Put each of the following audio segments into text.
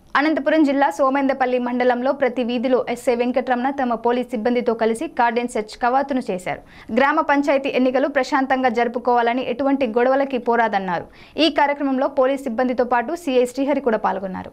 అనంతపురం జిల్లా సోమేందపల్లి మండలంలో ప్రతి వీధిలో ఎస్ఐ వెంకటరమణ తమ పోలీస్ సిబ్బందితో కలిసి కార్డెన్ సెర్చ్ కవాతును చేశారు గ్రామ పంచాయతీ ఎన్నికలు ప్రశాంతంగా జరుపుకోవాలని ఎటువంటి గొడవలకి పోరాదన్నారు ఈ కార్యక్రమంలో పోలీస్ సిబ్బందితో పాటు సిఐ శ్రీహరి కూడా పాల్గొన్నారు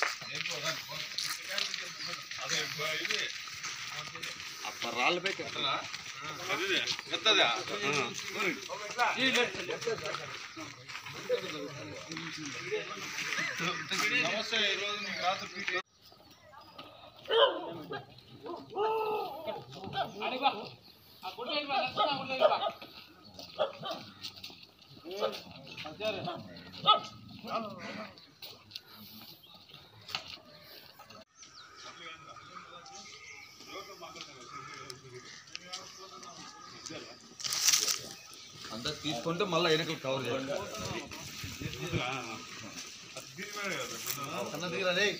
అంతా తీసుకుంటే మళ్ళీ వెనకలు కవర్ చేయాలి అన్న దిగిరా రే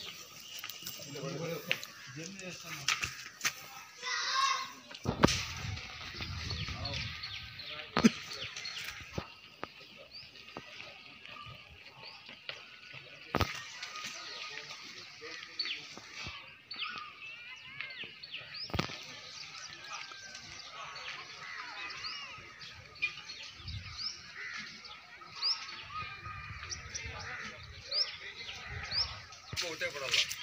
ఒకటే పడాలి